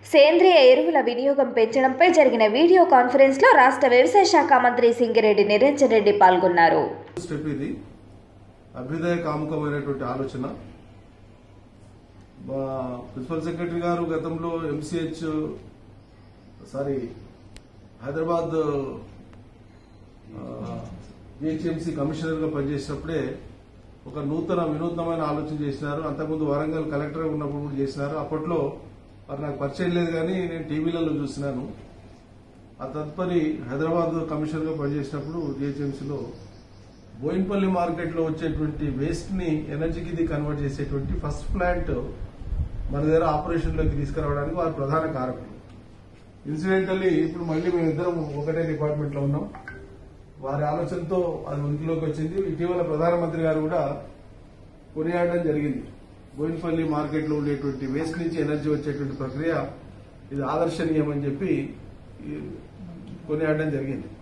సేంద్రియ ఎరువుల వినియోగం పెంచడంపై జరిగిన వీడియో కాన్ఫరెన్స్లో రాష్ట్ర వ్యవసాయ శాఖ మంత్రి సింగిరెడ్డి నిరంజన్ రెడ్డి పాల్గొన్నారు స్టెప్ ఇది అభ్యుదయ కాముకమైనటువంటి ఆలోచన మా ప్రిన్సిపల్ సెక్రటరీ గారు గతంలో MCH sorry Hyderabad GHMC commissioner గా పనిచేసినప్పుడే ఒక నూతన వినూత్నమైన ఆలోచన చేసినారు అంతకుముందు వరంగల్ కలెక్టర్ ఉన్నప్పుడు కూడా చేసినారు అప్పట్లో మరి నాకు పరిచయం లేదు కానీ నేను టీవీలలో చూసినాను ఆ తదుపరి హైదరాబాద్ కమిషనర్ గా పనిచేసినప్పుడు జిహెచ్ఎంసీలో బోయిన్పల్లి మార్కెట్ లో వచ్చేటువంటి వేస్ట్ ని ఎనర్జీకి ఇది కన్వర్ట్ చేసేటువంటి ఫస్ట్ ప్లాంట్ మన దగ్గర ఆపరేషన్ లోకి తీసుకురావడానికి వారు ప్రధాన కారకులు ఇన్సిడెంటల్లీ ఇప్పుడు మళ్ళీ మేమిద్దరం ఒకటే డిపార్ట్మెంట్ లో ఉన్నాం వారి ఆలోచనతో అది ఉనికిలోకి వచ్చింది ఇటీవల ప్రధానమంత్రి గారు కూడా కొనియాడడం జరిగింది బోయిన్పల్లి మార్కెట్ లో ఉండేటువంటి వేస్ట్ నుంచి ఎనర్జీ వచ్చేటువంటి ప్రక్రియ ఇది ఆదర్శనీయం అని చెప్పి ఈ కొనియాడడం జరిగింది